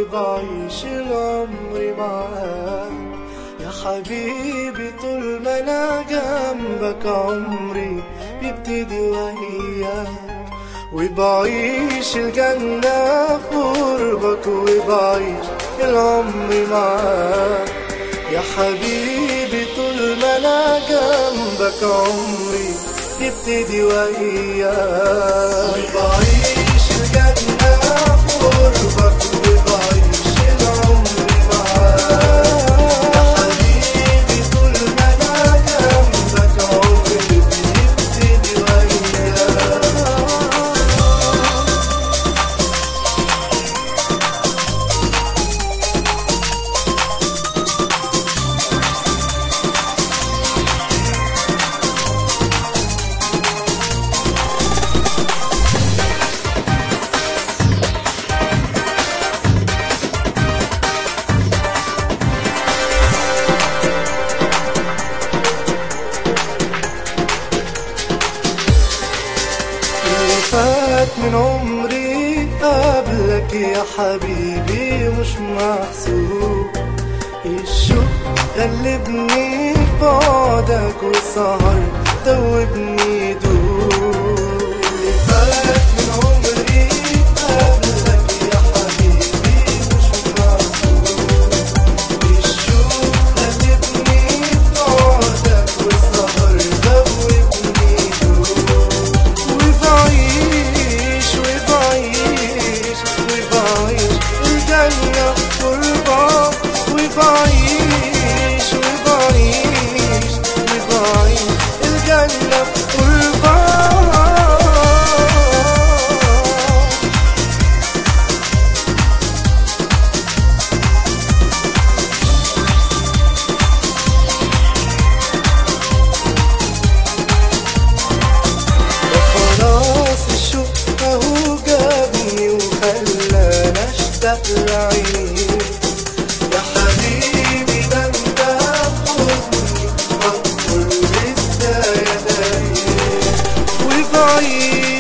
وبعيش العمر معاك يا حبيبي طول ما انا جنبك عمري بيبتدي وياك وبعيش الجنة في قربك وبعيش العمر معاك يا حبيبي طول ما انا جنبك عمري يبتدي وياك وبعيش الجنة في قربك وبعيش العمر معاك يا حبيبي طول ما انا جنبك عمري بيبتدي وياك اللي فات من عمري قبلك يا حبيبي مش محسوب الشوق غلبني في بعدك والسهر دوبني دوب اللي فات من عمري قبلك يا حبيبي مش محسوب الشوق غلبني في بعدك والسهر دوبني دوب وبعيش وبعيش وبعيش الجنة قربة وبعيش وبعيش وبعيش الجنة قربة خلاص الشوق اهو جابني وخلاني اشتاق لعينيك يا حبيبي ده انت خدني واقول لسه يا دايق وبعيد